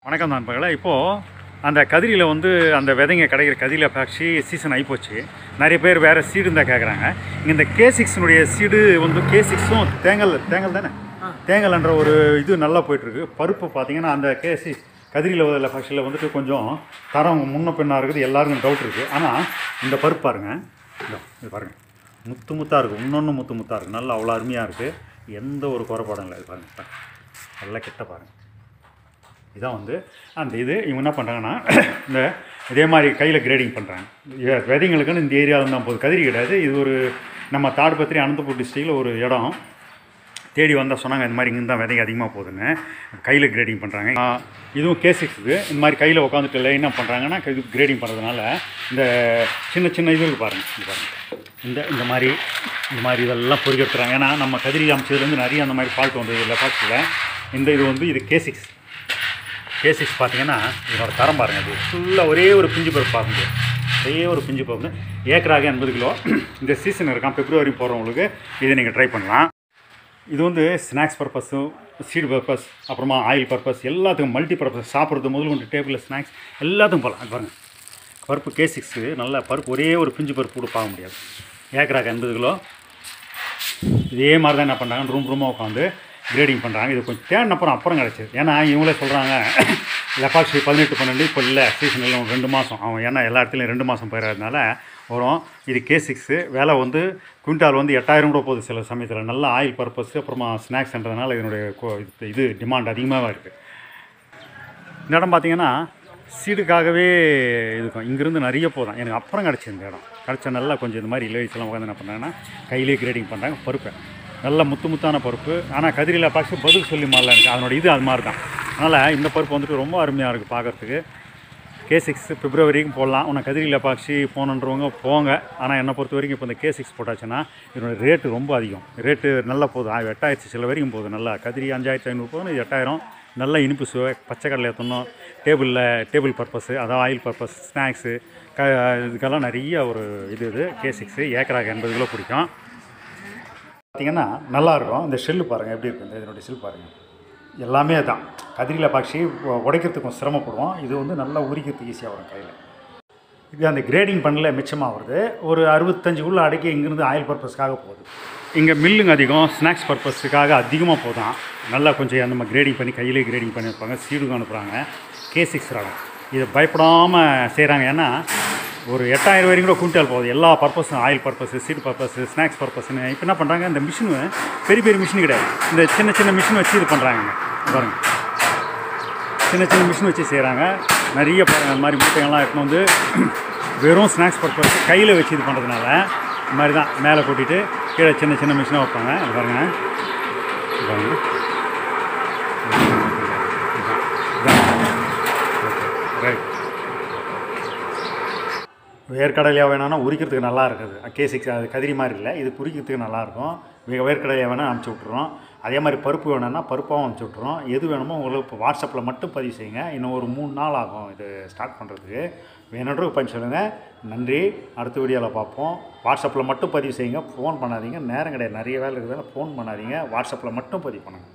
வணக்கம் நண்பர்களே இப்போது அந்த கதிரியில் வந்து அந்த விதைங்க கிடைக்கிற கதிரியில் காய்ச்சி சீசன் ஆகிப்போச்சு நிறைய பேர் வேறு சீடு இருந்தால் கேட்குறாங்க இந்த கே சிக்ஸினுடைய சீடு வந்து கே சிக்ஸும் தேங்கல் தேங்கல் தானே தேங்கல்ன்ற ஒரு இது நல்லா போயிட்டுருக்கு பருப்பு பார்த்தீங்கன்னா அந்த கே சிக்ஸ் கதிரியில் உள்ள ஃபங்க்ஷனில் வந்துட்டு கொஞ்சம் தரம் முன்ன பின்னா இருக்குது எல்லாருக்கும் டவுட் இருக்குது ஆனால் இந்த பருப்பு பாருங்கள் இதோ இது பாருங்கள் முத்து முத்தாக இருக்குது இன்னொன்று முத்து முத்தாக இருக்குது நல்லா அவ்வளோ அருமையாக இருக்குது எந்த ஒரு குறைபாடும் இல்லை இது பாருங்கள் நல்லா கிட்ட பாருங்கள் இதான் வந்து அந்த இது இவங்க என்ன பண்ணுறாங்கன்னா இந்த இதே மாதிரி கையில் கிரேடிங் பண்ணுறாங்க விதைங்களுக்குன்னு இந்த ஏரியாவில் தான் போகுது கதிரி கிடையாது இது ஒரு நம்ம தாடுபத்திரி அனந்தபுரம் டிஸ்ட்ரிக்டில் ஒரு இடம் தேடி வந்தால் சொன்னாங்க இந்த மாதிரி இங்கே தான் விதைங்க அதிகமாக போகுதுன்னு கையில் கிரேடிங் பண்ணுறாங்க இதுவும் கே சிக்ஸுக்கு இந்த மாதிரி கையில் உட்காந்துட்டு என்ன பண்ணுறாங்கன்னா இது கிரேடிங் பண்ணுறதுனால இந்த சின்ன சின்ன இதுகள் பாருங்கள் இது பாருங்கள் இந்த இந்த மாதிரி இந்த மாதிரி இதெல்லாம் பொறுக்கெடுத்துறாங்க ஏன்னா நம்ம கதிரி அமைச்சதுலேருந்து நிறைய அந்த மாதிரி ஃபால்ட் வந்தது இல்லை ஃபால்ட்டில் இந்த இது வந்து இது கே சிக்ஸ் கே சிக்ஸ் பார்த்தீங்கன்னா இதோட தரம் பாருங்கள் இது ஃபுல்லாக ஒரே ஒரு பிஞ்சு பருப்பு பார்க்க முடியும் ஒரே ஒரு பிஞ்சு பருப்பு ஏக்கராக எண்பது கிலோ இந்த சீசன் இருக்கான் பிப்ரவரி போகிறவங்களுக்கு இதை நீங்கள் ட்ரை பண்ணலாம் இது வந்து ஸ்நாக்ஸ் பர்பஸு சீடு பர்பஸ் அப்புறமா ஆயில் பர்பஸ் எல்லாத்துக்கும் மல்டி பர்பஸ் சாப்பிட்றது முதல் கொண்டு டேபிளில் ஸ்நாக்ஸ் எல்லாத்துக்கும் போகலாம் அது பாருங்கள் பருப்பு கே சிக்ஸு நல்ல பருப்பு ஒரே ஒரு பிஞ்சு பருப்பு கூட பார்க்க முடியாது ஏக்கராக்கு எண்பது கிலோ இதே மாதிரி தான் என்ன பண்ணுறாங்க ரூம் ரூமாக உட்காந்து கிரேடிங் பண்ணுறாங்க இது கொஞ்சம் தேடின அப்புறம் அப்புறம் கிடச்சிது ஏன்னா இவங்களே சொல்கிறாங்க லெப்பாக்ஸி பதினெட்டு பன்னெண்டு இப்போ இல்லை சீசன் இல்லை ரெண்டு மாதம் அவன் ஏன்னா எல்லா இடத்துலையும் ரெண்டு மாதம் போயிடுறதுனால வரும் இது கே சிக்ஸு விலை வந்து குவிண்டால் வந்து எட்டாயிரம் கூட போகுது சில சமயத்தில் நல்ல ஆயில் பர்பஸ் அப்புறமா ஸ்நாக்ஸ்ன்றதுனால இதனுடைய கொ- இது- இது டிமாண்ட் அதிகமாக இருக்குது இந்த இடம் பார்த்தீங்கன்னா சீடுக்காகவே இருக்கும் இங்கேருந்து நிறைய போதும் எனக்கு அப்புறம் கிடச்சி இந்த இடம் கிடச்ச நல்லா கொஞ்சம் இந்த மாதிரி இலவசலாம் உட்காந்து என்ன பண்ணுறாங்கன்னா கையிலே கிரேடிங் பண்ணுறாங்க பருப்பை நல்ல முத்து முத்தான பருப்பு ஆனால் கதிரியில் பார்க்க பதில் சொல்லி மாதிரிலாம் இருக்குது அதனோட இது அது மாதிரி தான் அதனால் இந்த பருப்பு வந்துட்டு ரொம்ப அருமையாக இருக்குது பார்க்குறதுக்கு கே சிக்ஸ் பிப்ரவரிக்கும் போடலாம் உனக்கு கதிரியில் பாக்ஸி போகணுன்றவங்க போங்க ஆனால் என்னை பொறுத்த வரைக்கும் இப்போ இந்த கே சிக்ஸ் போட்டாச்சுன்னா இதோட ரேட்டு ரொம்ப அதிகம் ரேட்டு நல்லா போகுது ஆ, எட்டாயிரத்தி சில வரைக்கும் போகுது நல்லா கதிரி அஞ்சாயிரத்தி ஐநூறு போகுது இது எட்டாயிரம் நல்ல இனிப்பு சுவை பச்சை கடலை ஏற்றணும் டேபிளில் டேபிள் பர்பஸு அதாவது ஆயில் பர்பஸ் ஸ்நாக்ஸு க இதுக்கெல்லாம் நிறைய ஒரு இது இது கே சிக்ஸு ஏக்கராக எண்பது கிலோ பிடிக்கும் பார்த்தீங்கன்னா நல்லாயிருக்கும் இந்த ஷெல்லு பாருங்கள் எப்படி இருக்குது இந்த இதனுடைய ஷெல் பாருங்கள் எல்லாமே தான் கதிரியில் பாக்ஸி உடைக்கிறதுக்கு கொஞ்சம் சிரமப்படுவோம் இது வந்து நல்லா உரிக்கிறதுக்கு ஈஸியாக வரும் கையில் இது அந்த கிரேடிங் பண்ணல மிச்சமாக வருது ஒரு அறுபத்தஞ்சுக்குள்ளே அடக்கி இங்கேருந்து ஆயில் பர்பஸ்க்காக போகுது இங்கே மில்லுங்க அதிகம் ஸ்நாக்ஸ் பர்பஸுக்காக அதிகமாக போதும் நல்லா கொஞ்சம் நம்ம கிரேடிங் பண்ணி கையிலே கிரேடிங் பண்ணி வைப்பாங்க சீடுக்கு அனுப்புகிறாங்க கே சிக்ஸ் ரகம் இதை பயப்படாமல் செய்கிறாங்க ஏன்னா ஒரு எட்டாயிரம் வரைக்கும் கூட குவிண்டால் போகுது எல்லா பர்பஸும் oil purpose seed purpose snacks பர்பஸ்னு இப்போ என்ன பண்ணுறாங்க இந்த மிஷினு பெரிய பெரிய மிஷின் கிடையாது இந்த சின்ன சின்ன மிஷின் வச்சு இது பண்ணுறாங்க பாருங்கள் சின்ன சின்ன மிஷின் வச்சு செய்கிறாங்க நிறைய பாருங்க அந்த மாதிரி மூட்டைகள்லாம் எடுத்துன்னு வந்து வெறும் ஸ்நாக்ஸ் பர்பஸ் கையில் வச்சு இது பண்ணுறதுனால இந்த மாதிரி தான் மேலே கூட்டிட்டு கீழே சின்ன சின்ன மிஷினாக வைப்பாங்க இது பாருங்க இது பாருங்க ரைட் வேர்க்கடலையாக வேணாலும் உரிக்கிறதுக்கு நல்லா இருக்குது கே சிக்ஸ் அது கதிரி மாதிரி இல்லை இது உரிக்கிறதுக்கு நல்லாயிருக்கும் வேர்க்கடலையாக வேணால் அனுப்பிச்சி விட்ருறோம் அதே மாதிரி பருப்பு வேணும்னா பருப்பாகவும் அனுப்பிச்சி விட்ருறோம் எது வேணுமோ உங்களுக்கு இப்போ வாட்ஸ்அப்பில் மட்டும் பதிவு செய்யுங்க இன்னும் ஒரு மூணு நாள் ஆகும் இது ஸ்டார்ட் பண்ணுறதுக்கு வேணுன்ற பண்ணி சொல்லுங்கள் நன்றி அடுத்த வீடியோவில் பார்ப்போம் வாட்ஸ்அப்பில் மட்டும் பதிவு செய்யுங்க ஃபோன் பண்ணாதீங்க நேரம் கிடையாது நிறைய வேலை இருக்கிறதால ஃபோன் பண்ணாதீங்க வாட்ஸ்அப்பில் மட்டும் பதிவு பண்ணுங்கள்